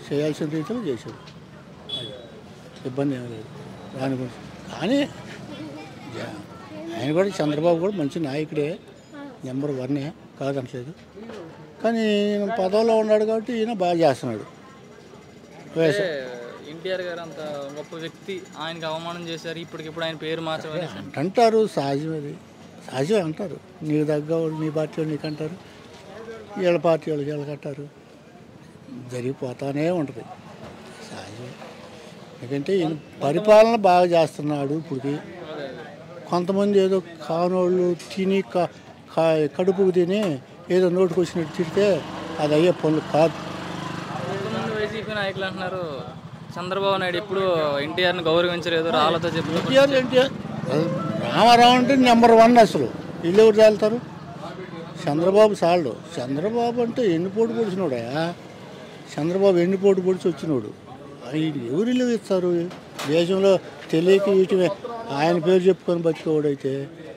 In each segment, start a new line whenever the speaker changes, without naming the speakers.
చేయాల్సిన రీతిలో చేశాడు అది ఇబ్బంది ఏమీ లేదు దాని గురించి కానీ జా- ఆయన కూడా చంద్రబాబు కూడా మంచి నాయకుడే నెంబర్ వన్నే కాదనట్లేదు కానీ ఈయన పదవిలో ఉన్నాడు కాబట్టి ఈయన బాగా చేస్తున్నాడు
అంటే ఎన్టీఆర్ గారు అంత గొప్ప వ్యక్తి ఆయనకి అవమానం చేశారు ఇప్పటికిప్పుడు ఆయన పేరు మార్చమని
అంటారు సహజం అది సహజం అంటారు నీకు తగ్గ వాళ్ళు నీ పార్టీ వాళ్ళు నీకు అంటారు వీళ్ళ పార్టీ వాళ్ళకి వీళ్ళకి అంటారు జరిగిపోతానే ఉంటుంది సహజం ఎందుకంటే ఈయన పరిపాలన బాగా చేస్తున్నాడు ఇప్పటికి కొంతమంది ఏదో కానోళ్ళు తిని క- క- కడుపుకు తిని ఏదో నోటికి వచ్చినట్టు తిడితే అది అయ్యే పనులు కాదు
కొంతమంది వైసీపీ నాయకులు అంటున్నారు చంద్రబాబు నాయుడు ఎప్పుడు ఎన్టీఆర్ని గౌరవించలేదు రాళ్ళతో చెప్తూ
ఎన్టీఆర్ ఎన్టీఆర్ రామారావు అంటే నెంబర్ వన్ అసలు వీళ్ళు ఎవరు చాలుతారు చంద్రబాబు సాళ్ళు చంద్రబాబు అంటే ఎన్ని పోటు పొడిచినోడయా చంద్రబాబు ఎన్ని పోటు పొడిచి వచ్చినోడు ఆయన ఎవరు ఇల్లు ఇస్తారు దేశంలో తెలియక వీటిమే ఆయన పేరు చెప్పుకొని బతికేవాడైతే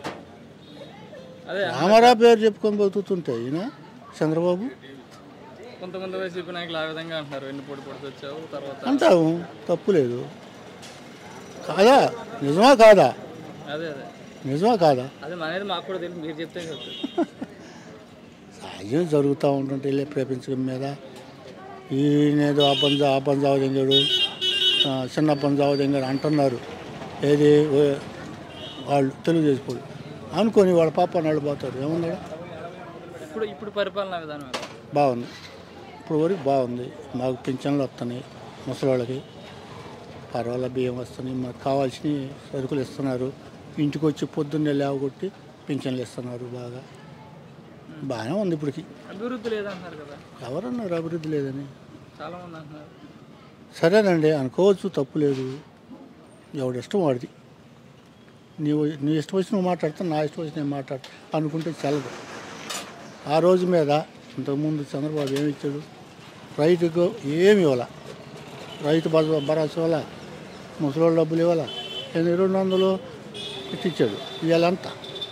అదే
రామారావు పేరు చెప్పుకొని బతుకుతుంటే ఈయన చంద్రబాబు
కొంతమంది వైసీపీ నాయకులు ఆ విధంగా అంటున్నారు ఎన్ని పొడి పొడిచి వచ్చావు తర్వాత
అంటాము తప్పు లేదు కాదా నిజమా కాదా
అదే అదే
నిజమా కాదా
అదే అనేది మాకు కూడా తెలియదు మీరు చెప్తే చెప్తారు
సహజం జరుగుతూ ఉంటుంటే వెళ్ళే ప్రపంచం మీద ఈయనేదో ఆ పని ఆ పని చావదెంగాడు చిన్న పని చావదెంగాడు అంటున్నారు ఏది ఓ- వాళ్ళు తెలుగుదేశం వాళ్ళు అనుకొని వాళ్ళ పాప నాడు పోతారు ఏమన్నాడు
ఇప్పుడు ఇప్పుడు పరిపాలన విధానం ఎలా?
బాగుంది ఇప్పుడు వరకు బాగుంది మాకు పింఛన్లు వస్తున్నాయి ముసలోళ్ళకి పర్వాల బియ్యం వస్తున్నాయి మాకు కావాల్సిన సరుకులు ఇస్తున్నారు ఇంటికి వచ్చి పొద్దున్నే లేవగొట్టి పింఛన్లు ఇస్తున్నారు బాగా బాగానే ఉంది ఇప్పటికి
అభివృద్ధి లేదంటున్నారు కదా
ఎవరన్నారు అభివృద్ధి లేదని
చాలా మంది అంటున్నారు
సరేనండి అనుకోవచ్చు తప్పు లేదు ఎవడి ఇష్టం వాడిది నీవు నీ ఇష్టం వచ్చి నువ్వు మాట్లాడతా నా ఇష్టం వచ్చి నేను మాట్లాడతా అనుకుంటే చల్లదు ఆ రోజు మీద ఇంతకుముందు చంద్రబాబు ఏమి ఇచ్చాడు రైతుకు ఏమి ఇవ్వాల రైతు భరోసా భరోసా ఇవ్వాల ముసలోళ్ళ డబ్బులు ఇవ్వాల ఎనిమిది రెండు వందలు ఇచ్చాడు ఇవాళ అంతా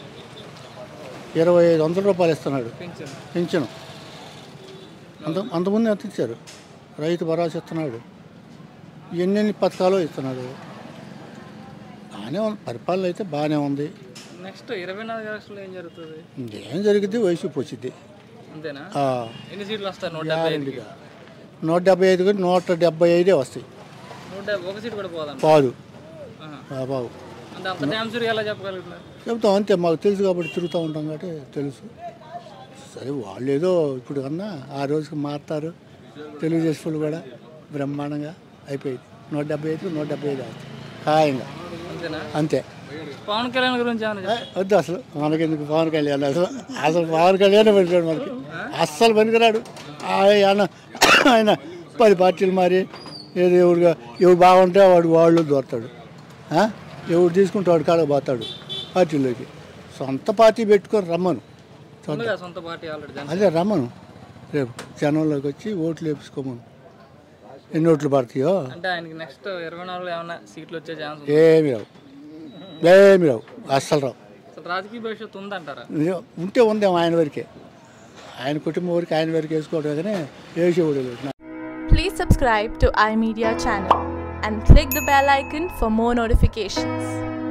ఇరవై ఐదు వందల రూపాయలు ఇస్తున్నాడు
పెంచారు
పెంచను అంత అంతకుముందు ఎంత ఇచ్చారు రైతు భరోసా ఇస్తున్నాడు ఎన్నెన్ని పథకాలు ఇస్తున్నాడు బాగానే ఉంది పరిపాలన అయితే బాగానే ఉంది
నెక్స్ట్ ఇరవై నాలుగు ఎలక్షన్లో ఏం జరుగుతుంది
ఏం జరిగింది వైసీపీ వచ్చింది
అంతేనా
ఆ,
ఎన్ని సీట్లు వస్తాయి నూట డెబ్బై ఐదుకి
గ్యారెంటీగా నూట డెబ్బై ఐదు కూడా నూట డెబ్బై ఐదే వస్తాయి
నూట డెబ్బై ఒక సీట్ కూడా పోదాం
పాదు ఆ, బాబు
అంటే అంత డ్యామ్ సూరి ఎలా చెప్పగలుగుతున్నారు
చెప్తాం అంతే మాకు తెలుసు కాబట్టి తిరుగుతూ ఉంటాం కాబట్టి తెలుసు సరే వాళ్ళు ఏదో ఇప్పుడు కన్నా ఆ రోజుకి మారుతారు తెలుగుదేశం వాళ్ళు కూడా బ్రహ్మాండంగా అయిపోయింది నూట డెబ్బై ఐదు నూట డెబ్బై ఐదు అవుతుంది ఖాయంగా
అంతేనా
అంతే
పవన్ కళ్యాణ్ గురించి ఏమైనా చెప్పండి.
వద్దు అసలు మనకెందుకు పవన్ కళ్యాణ్ అసలు అసలు పవన్ కళ్యాణ్ పనికిరాడు మనకి అస్సలు పనికిరాడు ఆయన ఆయన పది పార్టీలు మారి ఏదో ఎవరుగా ఎవరు బాగుంటే వాడు వాళ్ళు దొరతాడు ఆ? ఎవడు తీసుకుంటే వాడు కాడ పోతాడు పార్టీలోకి సొంత పార్టీ పెట్టుకొని రమ్మను
ఉందిగా సొంత పార్టీ ఆల్రెడీ జన
అదే రమ్మను రేపు జనంలోకి వచ్చి ఓట్లు వేపించుకోమను ఎన్ని ఓట్లు పడతాయో
అంటే ఆయనకి నెక్స్ట్ ఇరవై నాలుగులో ఏమైనా సీట్లు వచ్చే ఛాన్స్ ఉంది
ఏమి రావు ఏమి రావు అస్సలు రావు
అసలు రాజకీయ భవిష్యత్తు ఉందంటారా
ఇదిగో ఉంటే ఉందేమో ఆయన వరకే ఆయన కుటుంబం వరకు ఆయన వరకు వేసుకోవడం కానీ వేసేవాడు లేదు
Please subscribe to iMedia channel and click the bell icon for more notifications.